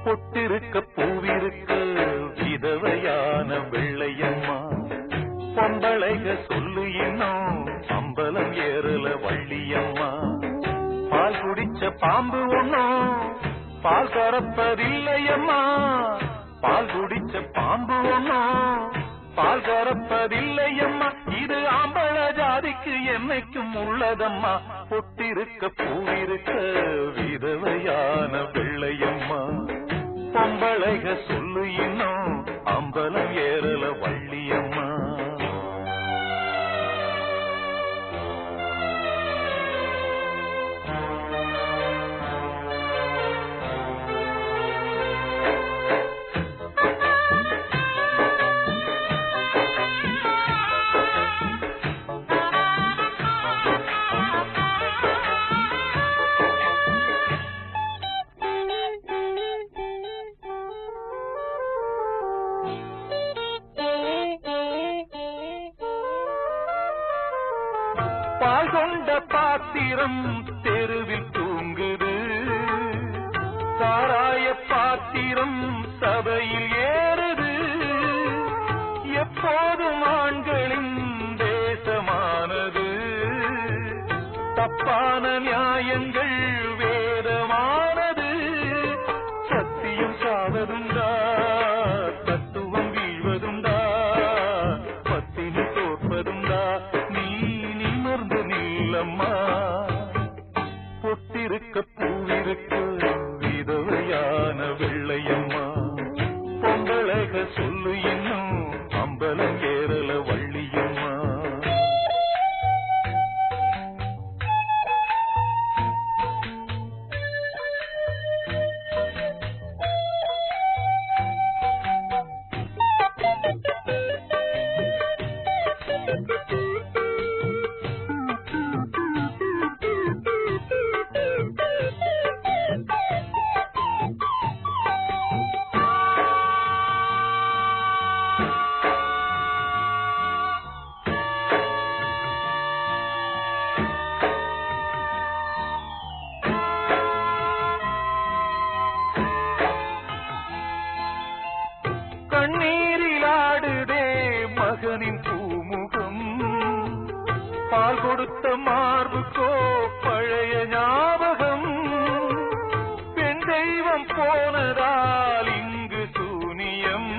பொட்டிருக்க பூவிருக்க விதவையான வெள்ளையம்மா பொம்பளைக சொல்லு இன்னும் அம்பலம் ஏறல வள்ளியம்மா பால் குடிச்ச பாம்பு ஒண்ணும் பால் கறப்பதில்லையம்மா பால் குடிச்ச பாம்பு ஒண்ணும் பால் கறப்பதில்லையம்மா இது ஆம்பள ஜாதிக்கு என்னைக்கும் உள்ளதம்மா பொட்டிருக்க பூவிருக்க விதவையான வெள்ளையம்மா பொம்பளைக சொல்லு இன்னும் அம்பலம் ஏறல வள்ளியம்மா பால் கொண்ட பாத்திரம் தெருவில் தூங்குது சாராய பாத்திரம் சபையில் ஏறுது எப்போதும் ஆண்களின் தேசமானது தப்பான நியாயங்கள் வேதமானது சத்தியம் சாவதுண்டா தத்துவம் வீழ்வதுண்டா பத்தினி தோற்பதுண்டா நீ நிமிர்ந்து நில்லம்மா பொட்டிருக்க பூவிருக்க விதவையான வெள்ளையம்மா பொங்கலக சொல்லு இன்னும் அம்பலம் கேரள வள்ளியம்மா கண்ணீரில் ஆடுதே மகனின் பூமுகம் பால் கொடுத்த மார்புக்கோ பழைய ஞாபகம் பெண் தெய்வம் போனதால் இங்கு சூனியம்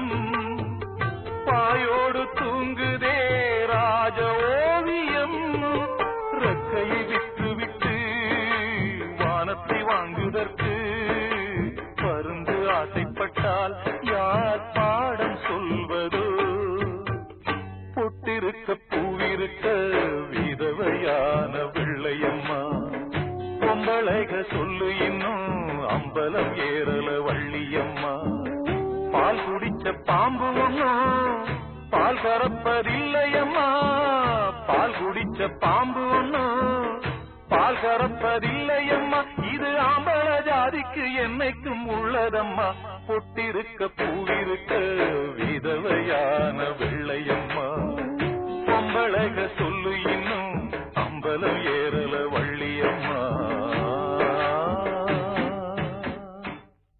பாயோடு தூங்குதே ராஜ ஓவியம் ரெக்கையை விட்டு விட்டு வானத்தை வாங்குதற்கு பருந்து ஆசைப்பட்டால் யார் பாடம் சொல்வதோ பொட்டிருக்க பூவிருக்க விதவையான வெள்ளையம்மா பொம்பளைக சொல்லு இன்னும் அம்பலம் ஏறல வள்ளியம்மா பால் குடிச்ச பாம்பு ஒண்ணும் பால் கறப்பதில்லையம்மா பால் குடிச்ச பாம்பு ஒண்ணும் பால் கறப்பதில்லையம்மா இது ஆம்பள ஜாதிக்கு என்னைக்கும் உள்ளதம்மா பொட்டிருக்க பூவிருக்க விதவையான வெள்ளையம்மா பொம்பளக சொல்லு இன்னும் அம்பலம்